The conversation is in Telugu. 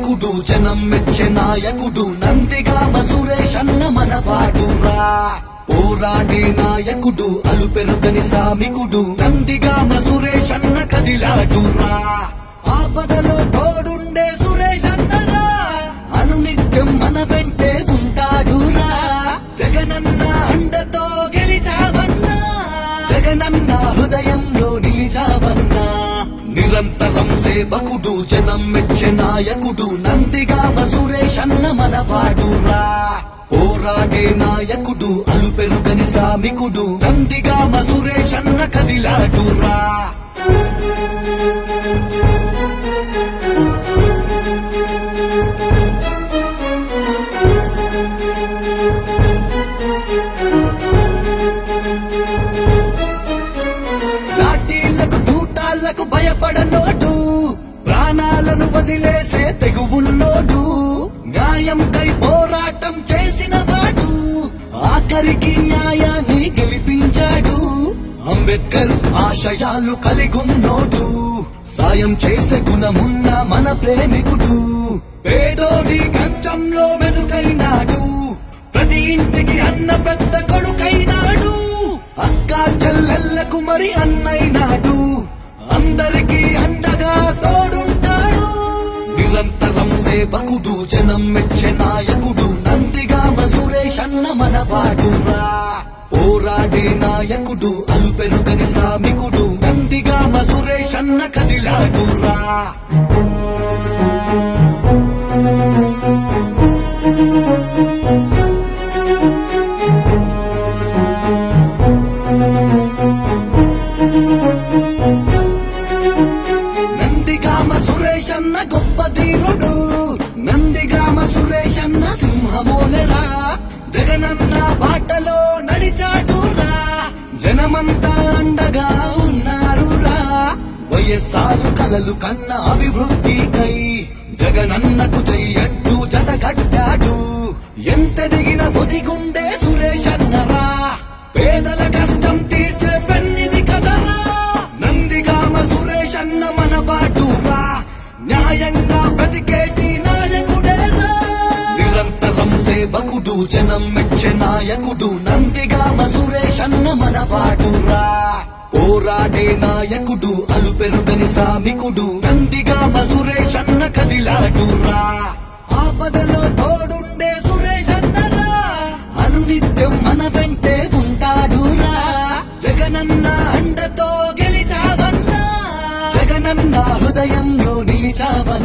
సేవకుడు జనం మెచ్చే నాయకుడు నందిగామ సురేష్ అన్న మనవాడురా పోరాడే నాయకుడు అలు పెరుగని సామికుడు నందిగామ సురేష్ అన్న కదిలాడురా ఆపదలో తోడుండే సురేష్ అన్నరా అనునిత్యం మన వెంటే ఉంటాడురా జగనన్న అండతో గెలిచావన్నా జగనన్న హృదయంలో నిలిచావన్నా నిరంతరం సేవకుడు జనం మెచ్చే నాయకుడు నందిగామ సురేష్ అన్న మనవాడురా పోరాడే నాయకుడు అలు పెరుగని సామికుడు నందిగామ సురేష్ అన్న కదిలాడురా లాఠీలకు తూటాళ్లకు భయపడనోడు ప్రాణాలను వదిలేసే తెగువున్నోడు న్యాయంకై పోరాటం చేసిన వాడు ఆఖరికి న్యాయాన్ని గెలిపించాడు అంబేద్కర్ ఆశయాలు కలిగున్నోడు సాయం చేసే గుణమున్న మన ప్రేమికుడు పేదోడి కంచంలో మెదుకైనాడు ప్రతి ఇంటికి అన్న పెద్ద కొడుకైనాడు అక్క చెల్లెళ్లకు మరి అన్నైనాడు అందరికీ అండగా తోడుంటాడు నిరంతరం సేవకుడు జనం మెచ్చే నాయకుడు నందిగామ సురేష్ అన్న మనవాడురా పోరాడే నాయకుడు అలు పెరుగని సామికుడు నందిగామ సురేష్ అన్న కదిలాడురా నందిగామ సురేష్ అన్న గొప్ప ధీరుడు నందిగామ సురేష్ అన్న సింహమూలరా జగనన్న బాటలో నడిచాడురా జనమంతా అండగా ఉన్నారురా వైఎస్ఆర్ కలలు కన్న అభివృద్ధికై జగనన్నకు చెయ్యంటూ జతగట్టాడు ఎంత దిగిన ఒదిగుండే సురేష్ అన్నరా పేదల కష్టం తీర్చే పెన్నిది కదరా నందిగామ సురేష్ అన్న మన బాటురా న్యాయంగా బ్రతికేటి నాయకుడేరా నిరంతరం సేవకుడు జనం మెచ్చే నాయకుడు నందిగామ సురేష్ అన్న మన బాటురా పోరాడే నాయకుడు అలు పెరుగని సామికుడు నందిగామ సురేష్ అన్న కదిలాడురా ఆపదలో తోడుండే సురేష్ అన్నరా అనునిత్యం మన వెంటే ఉంటాడురా జగనన్న అండతో గెలిచావన్నా జగనన్న హృదయంలో నిలిచావన్నా